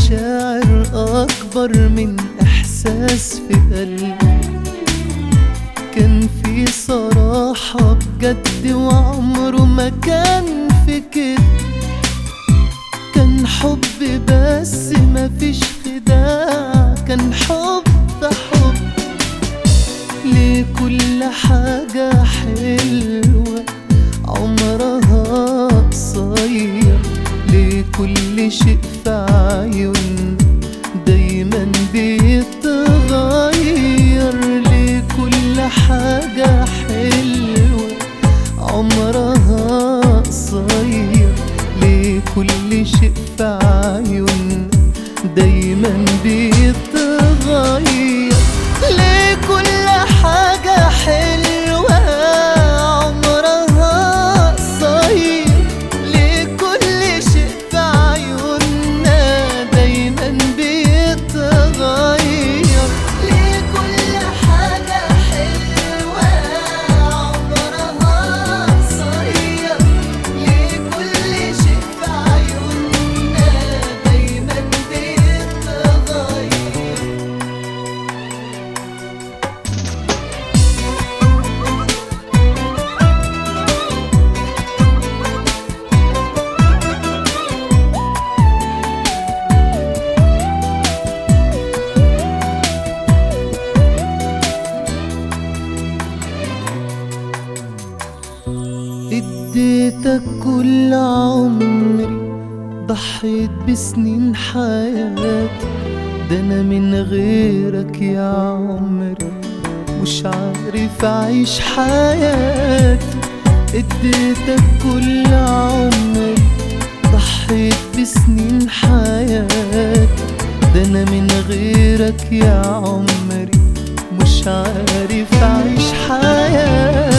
مشاعر أكبر من إحساس في قلبي كان في صراحة بجد وعمره ما كان في كده كان حب بس مفيش خداع كان حب حب لكل حاجة حلوة عمرها قصير لكل شيء في عيون دايما بيتغير لكل حاجة حلوة عمرها قصير لكل شيء في عيون دايما بيتغير لكل حاجة حلوة عمرها قصير لكل شيء في عيوننا دايما بيتغير لكل حاجة حلوة عمرها قصير لكل شيء في عيوننا دايما بيتغير اديتك كل عمري ضحيت بسنين حياتي ده انا من غيرك يا عمري مش عارف اعيش حياتي اديتك كل عمري ضحيت بسنين حياتي ده انا من غيرك يا عمري مش عارف اعيش حياتي